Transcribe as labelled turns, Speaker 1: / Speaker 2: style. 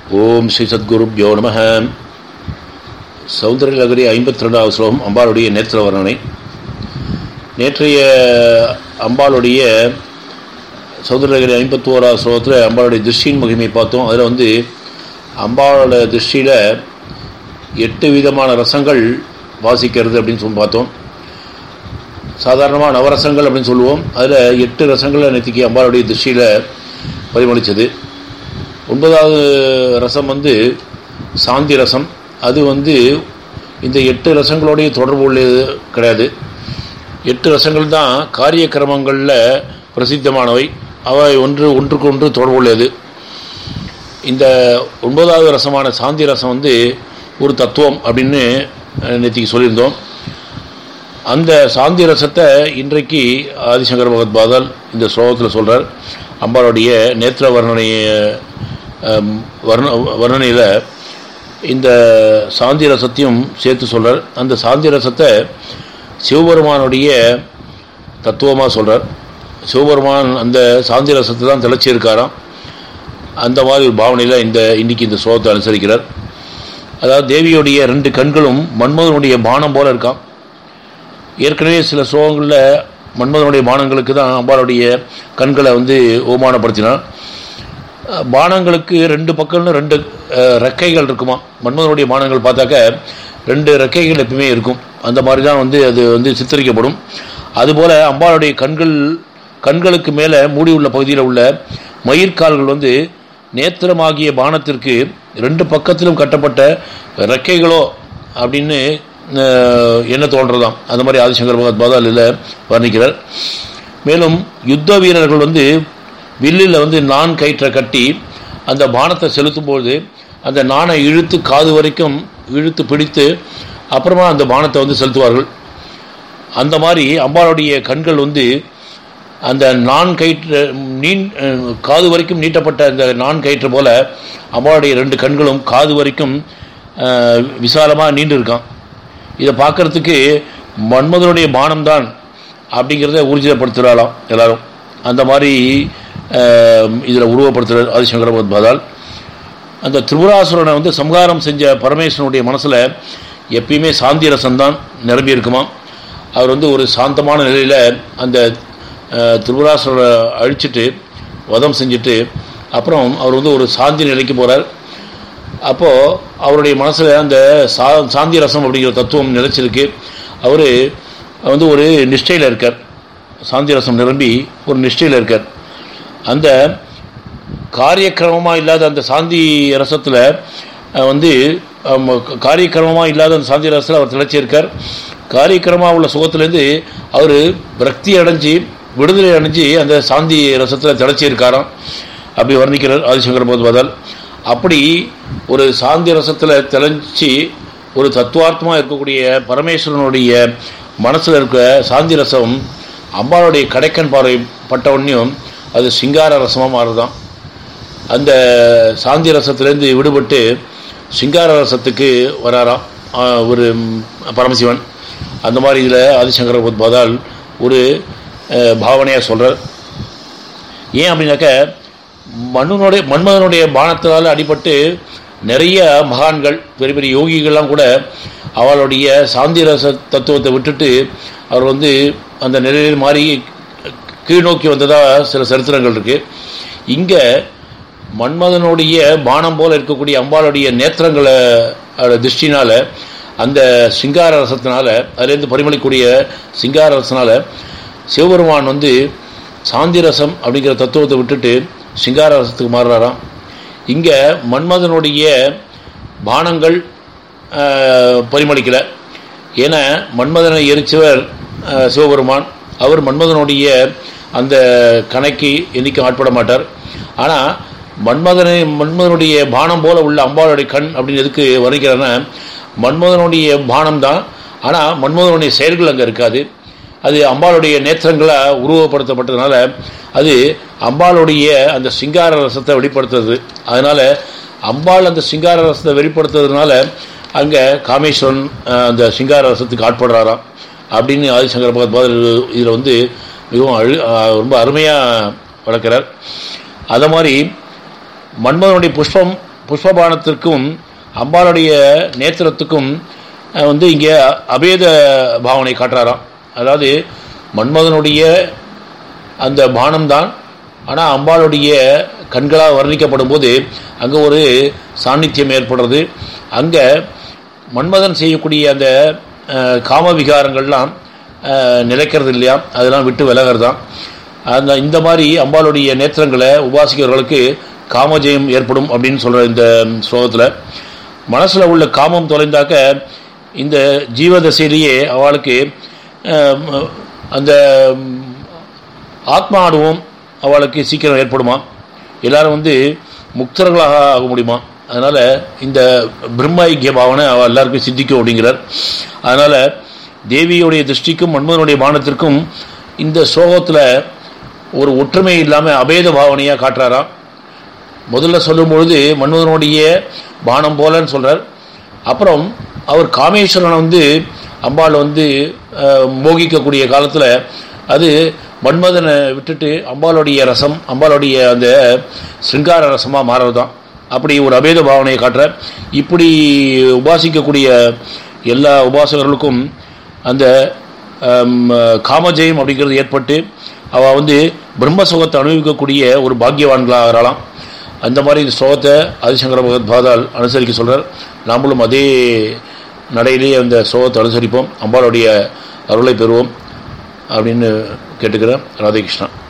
Speaker 1: ஓம் ஸ்ரீ சத்குருப்யோ நம சௌந்தரநகரி ஐம்பத்தி ரெண்டாவது ஸ்லோகம் அம்பாளுடைய நேத்திர வர்ணனை நேற்றைய அம்பாளுடைய சௌந்தரநகரி ஐம்பத்தி ஓராவது ஸ்லோகத்தில் அம்பாளுடைய திருஷ்டியின் மகிமை பார்த்தோம் அதில் வந்து அம்பாளோட திருஷ்டியில் எட்டு விதமான ரசங்கள் வாசிக்கிறது அப்படின்னு சொல்லி பார்த்தோம் சாதாரணமாக நவரசங்கள் அப்படின்னு சொல்லுவோம் அதில் எட்டு ரசங்களை நேற்றுக்கு அம்பாளுடைய திருஷ்டியில் பரிமளித்தது ஒன்பதாவது ரசம் வந்து சாந்தி ரசம் அது வந்து இந்த எட்டு ரசங்களோடைய தொடர்பு உள்ளது கிடையாது எட்டு ரசங்கள் தான் காரிய கிரமங்களில் பிரசித்தமானவை அவை ஒன்று ஒன்றுக்கு ஒன்று தொடர்பு உள்ளது இந்த ஒன்பதாவது ரசமான சாந்தி ரசம் வந்து ஒரு தத்துவம் அப்படின்னு நேற்றுக்கு சொல்லியிருந்தோம் அந்த சாந்தி ரசத்தை இன்றைக்கு ஆதிசங்கர் பகவத்பாதால் இந்த ஸ்லோகத்தில் சொல்கிறார் அம்பாளுடைய நேத்திர வர்ணனைய வர்ண வர்ணனையில் இந்த சாந்தி ரசத்தையும் சேர்த்து சொல்கிறார் அந்த சாந்தி ரசத்தை சிவபெருமானுடைய தத்துவமாக சொல்கிறார் சிவபெருமான் அந்த சாந்தி ரசத்தை தான் திளைச்சிருக்காராம் அந்த மாதிரி ஒரு பாவனையில் இந்த இன்றைக்கி இந்த ஸ்லோகத்தை அனுசரிக்கிறார் அதாவது தேவியுடைய ரெண்டு கண்களும் மன்மதனுடைய பானம் போல இருக்கான் ஏற்கனவே சில ஸ்லோகங்களில் மன்மதனுடைய பானங்களுக்கு தான் அம்பாளுடைய கண்களை வந்து ஓமானப்படுத்தினான் பானங்களுக்கு ரெண்டு பக்கம்னு ரெண்டு ரெக்கைகள் இருக்குமா மன்மதனுடைய பானங்கள் பார்த்தாக்க ரெண்டு ரெக்கைகள் எப்பவுமே இருக்கும் அந்த மாதிரி தான் வந்து அது வந்து சித்தரிக்கப்படும் அதுபோல் அம்பாளுடைய கண்கள் கண்களுக்கு மேலே மூடி உள்ள பகுதியில் உள்ள மயிர்கால்கள் வந்து நேத்திரமாகிய பானத்திற்கு ரெண்டு பக்கத்திலும் கட்டப்பட்ட ரெக்கைகளோ அப்படின்னு என்ன தோன்றதாம் அந்த மாதிரி ஆதிசங்கர் பகவத் பாதாலில் வர்ணிக்கிறார் மேலும் யுத்த வீரர்கள் வந்து வில்லில் வந்து நான் கயிற்றை கட்டி அந்த பானத்தை செலுத்தும்போது அந்த நாணை இழுத்து காது வரைக்கும் இழுத்து பிடித்து அப்புறமா அந்த பானத்தை வந்து செலுத்துவார்கள் அந்த மாதிரி அம்பாளுடைய கண்கள் வந்து அந்த நான் கயிற்று நீன் காது வரைக்கும் நீட்டப்பட்ட அந்த நான் கயிற்று போல அம்பாளுடைய ரெண்டு கண்களும் காது வரைக்கும் விசாலமாக நீண்டு இருக்கான் இதை பார்க்கறதுக்கு மன்மதனுடைய பானம்தான் அப்படிங்கிறத ஊர்ஜிதப்படுத்துகிறாளாம் எல்லாரும் அந்த மாதிரி இதில் உருவப்படுத்துகிறார் ஆதிசங்கர பகவத்பாதால் அந்த திரிபுராசுரனை வந்து சம்ஹாரம் செஞ்ச பரமேஸ்வரனுடைய மனசில் எப்பயுமே சாந்தி ரசம்தான் நிரம்பி இருக்குமா அவர் வந்து ஒரு சாந்தமான நிலையில் அந்த திரிபுராசுரனை அழிச்சிட்டு வதம் செஞ்சுட்டு அப்புறம் அவர் வந்து ஒரு சாந்தி நிலைக்கு போகிறார் அப்போது அவருடைய மனசில் அந்த சா சாந்தி ரசம் அப்படிங்கிற தத்துவம் நிலைச்சிருக்கு அவர் வந்து ஒரு நிஷ்டையில் இருக்கார் சாந்தி ரசம் நிரம்பி ஒரு நிஷ்டையில் இருக்கார் அந்த காரியக்கிரமமாக இல்லாத அந்த சாந்தி ரசத்தில் வந்து காரியக்கிரமமாக இல்லாத அந்த சாந்தி ரசத்தில் அவர் திளைச்சிருக்கார் காரியக்கிரமமாக உள்ள சுகத்துலேருந்து அவர் விரக்தி அடைஞ்சு விடுதலை அடைஞ்சு அந்த சாந்தி ரசத்தில் திளைச்சிருக்காராம் அப்படி வர்ணிக்கிறார் ஆதிசங்கர் போதுவதால் அப்படி ஒரு சாந்தி ரசத்தில் தெளிஞ்சு ஒரு தத்துவார்த்தமாக இருக்கக்கூடிய பரமேஸ்வரனுடைய மனசில் இருக்க சாந்தி ரசம் அம்பாளுடைய கடைக்கன் பார்வை பட்டவுடனேயும் அது சிங்கார ரசமாக மாறுதான் அந்த சாந்தி ரசத்துலேருந்து விடுபட்டு சிங்கார ரசத்துக்கு வராராம் ஒரு பரமசிவன் அந்த மாதிரி இதில் ஆதிசங்கர பாதால் ஒரு பாவனையாக சொல்கிறார் ஏன் அப்படின்னாக்க மண்ணுனுடைய மன்மதனுடைய பானத்தினால் அடிபட்டு நிறைய மகான்கள் பெரிய பெரிய யோகிகள்லாம் கூட அவளுடைய சாந்தி ரச தத்துவத்தை விட்டுட்டு அவர் வந்து அந்த நிலையில் மாறி கீழ்நோக்கி வந்ததாக சில சரித்திரங்கள் இருக்குது இங்கே மன்மதனுடைய பானம் போல் இருக்கக்கூடிய அம்பாளுடைய நேத்திரங்களை திருஷ்டினால் அந்த சிங்கார ரசத்தினால அதுலேருந்து பரிமளிக்கூடிய சிங்கார ரசனால் சிவபெருமான் வந்து சாந்தி ரசம் அப்படிங்கிற தத்துவத்தை விட்டுட்டு சிங்கார ரசத்துக்கு மாறுறாராம் இங்கே மன்மதனுடைய பானங்கள் பரிமளிக்கலை ஏன்னா மன்மதனை எரிச்சவர் சிவபெருமான் அவர் மன்மதனுடைய அந்த கணக்கு என்றைக்கும் ஆட்பட மாட்டார் ஆனால் மன்மதனை மன்மதனுடைய பானம் போல உள்ள அம்பாளுடைய கண் அப்படின்னு எதுக்கு வர்ணிக்கிறேன்னா மன்மதனுடைய பானம் தான் ஆனால் மன்மதனுடைய செயல்கள் அங்கே இருக்காது அது அம்பாளுடைய நேத்திரங்களாக உருவப்படுத்தப்பட்டதுனால அது அம்பாளுடைய அந்த சிங்கார ரசத்தை வெளிப்படுத்துறது அதனால் அம்பாள் அந்த சிங்கார ரசத்தை வெளிப்படுத்துறதுனால அங்கே காமேஸ்வரன் அந்த சிங்கார ரசத்துக்கு ஆட்படுறாராம் அப்படின்னு ஆதிசங்கர பகவத் இதில் வந்து மிகவும் அழு ரொம்ப அருமையாக வளர்க்குறார் அதை மாதிரி மன்மதனுடைய புஷ்பம் புஷ்பபானத்திற்கும் அம்பாளுடைய நேத்திரத்துக்கும் அஹ், வந்து இங்கே அபேத பாவனை காட்டுறாராம் அதாவது மன்மதனுடைய அந்த பானம்தான் ஆனால் அம்பாளுடைய கண்களால் வர்ணிக்கப்படும் போது அங்கே ஒரு சாநித்தியம் ஏற்படுறது அங்கே மன்மதன் செய்யக்கூடிய அந்த அஹ், காம விகாரங்கள்லாம் அஹ், நிலைக்கிறது இல்லையா அதெல்லாம் விட்டு விலகிறது தான் அந்த இந்த மாதிரி அம்பாளுடைய நேத்திரங்களை உபாசிக்கிறவர்களுக்கு காமஜெயம் ஏற்படும் அப்படின்னு சொல்கிற இந்த ஸ்லோகத்தில் மனசில் உள்ள காமம் தொலைந்தாக்க இந்த ஜீவதசையிலேயே அவளுக்கு அஹ், அந்த ஆத்மா அனுபவம் அவளுக்கு சீக்கிரம் ஏற்படுமா எல்லாரும் வந்து முக்தர்களாக ஆக முடியுமா அதனால் இந்த பிரம்ம ஐக்கிய பாவனை அவள் எல்லாருக்கும் சித்திக்கும் அப்படிங்கிறார் அதனால் தேவியுடைய திருஷ்டிக்கும் மன்மதனுடைய பானத்திற்கும் இந்த ஸ்லோகத்தில் ஒரு ஒற்றுமை இல்லாமல் அபேத பாவனையாக காட்டுறாராம் முதல்ல சொல்லும் பொழுது மன்மதனுடைய பானம் போலன்னு சொல்கிறார் அப்புறம் அவர் காமேஸ்வரனை வந்து அம்பாள் வந்து அஹ், மோகிக்கக்கூடிய காலத்தில் அது மன்மதனை விட்டுட்டு அம்பாளுடைய ரசம் அம்பாளுடைய அந்த சிருங்கார ரசமாக மாறுறது தான் அப்படி ஒரு அபேத பாவனையை காட்டுற இப்படி உபாசிக்கக்கூடிய எல்லா உபாசகர்களுக்கும் அந்த ஹம், காமஜெயம் அப்படிங்கிறது ஏற்பட்டு அவள் வந்து பிரம்ம சுகத்தை அனுபவிக்கக்கூடிய ஒரு பாக்கியவான்களாக ஆகலாம் அந்த மாதிரி இந்த ஸ்லோகத்தை ஆதிசங்கர பகவத் பாதால் அனுசரிக்க சொல்கிறார் நாமளும் அதே நடையிலேயே அந்த ஸ்லோகத்தை அனுசரிப்போம் அம்பாளுடைய அருளை பெறுவோம் அப்படின்னு கேட்டுக்கிறேன் ராதே கிருஷ்ணா